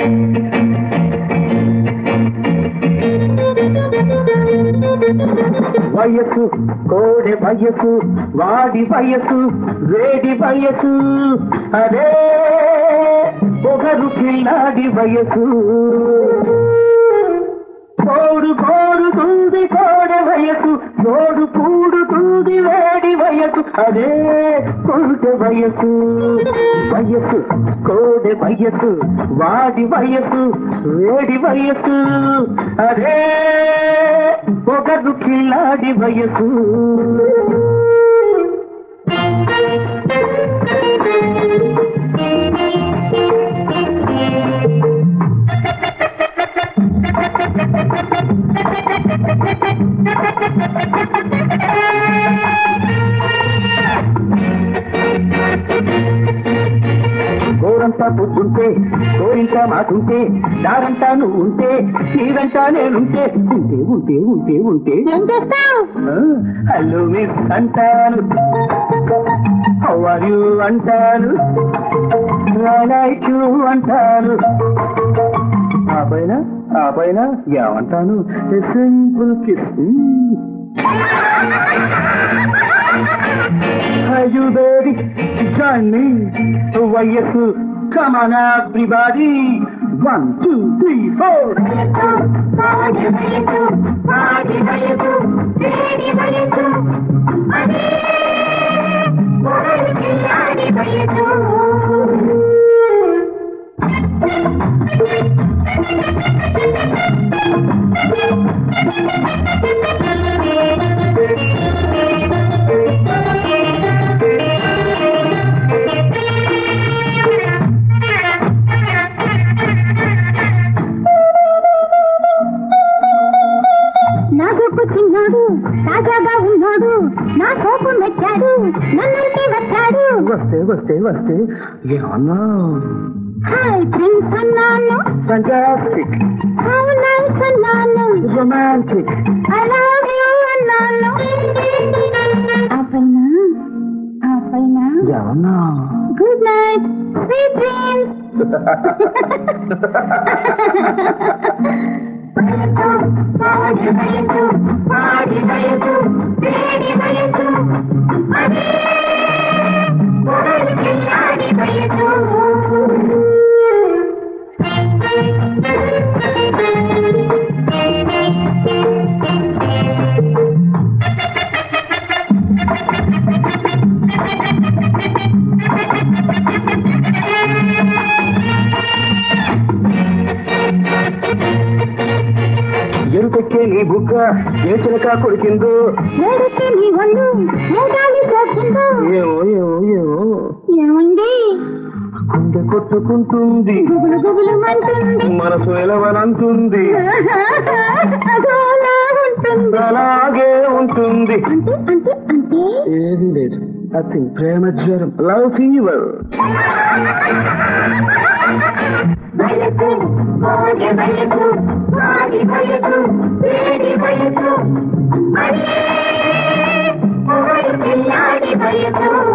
వయసు కోడె వయసు వాడి వయసు వేడి వయసు అదే ఒకరు పిల్లాడి వయసు కోడు కోరుతుంది కోడె వయసు కోడు కూడుతుంది వేడి వయసు అదే కోడె వయసు వయసు కోడె వయసు వాడి వయసు వేడి వయసు అదే ఒకరు కిల్లాడి వయసు గోరంతా పొద్దుంటే గోరింటా మాటుంటే దారంతా నువ్వు ఉంటే నీరంటా నేనుంటే ఉంటే ఉంటే ఉంటే ఉంటే ఏం చేస్తావు హలో మిస్ అంటాను హౌ ఆర్ యూ అంటాను లైక్ యూ అంటాను ఆ పైన ఆ పైన ఏమంటాను simple kiss you baby join me వయస్సు come on everybody one two three four నా గొప్ప చిన్నాడు తాజాగా ఉన్నాడు నా కోపం మెచ్చాడు నన్నంటే వచ్చాడు వస్తే వస్తే వస్తే ఏమన్నా హాయ్ ప్రిన్స్ అన్నాను fantastic హౌ నైస్ అన్నాను romantic ఐ లవ్ యూ అన్నాను ఆ పైన ఆ పైన ఏమన్నా గుడ్ నైట్ స్వీట్ డ్రీమ్స్ ఎరుపెక్కే నీ బుగ్గ ఏ చిలక కొడికిందో వేడితే నీ ఒళ్ళు ఏ గాలి సోకిందో ఏమో ఏమో ఏమో ఏమైంది గుండె కొట్టుకుంటుంది గుబులు గుబులు మంటుంది మనసు ఎలవనంటుంది అదోలా ఉంటుంది అలాగే ఉంటుంది అంటే అంటే అంటే ఏది లేదు నథింగ్ ప్రేమ జ్వరం లవ్ ఫీవర్ వయసు మోగే వయసు మాది వయసు వేడి వయసు అదే పిల్లాడి వయసు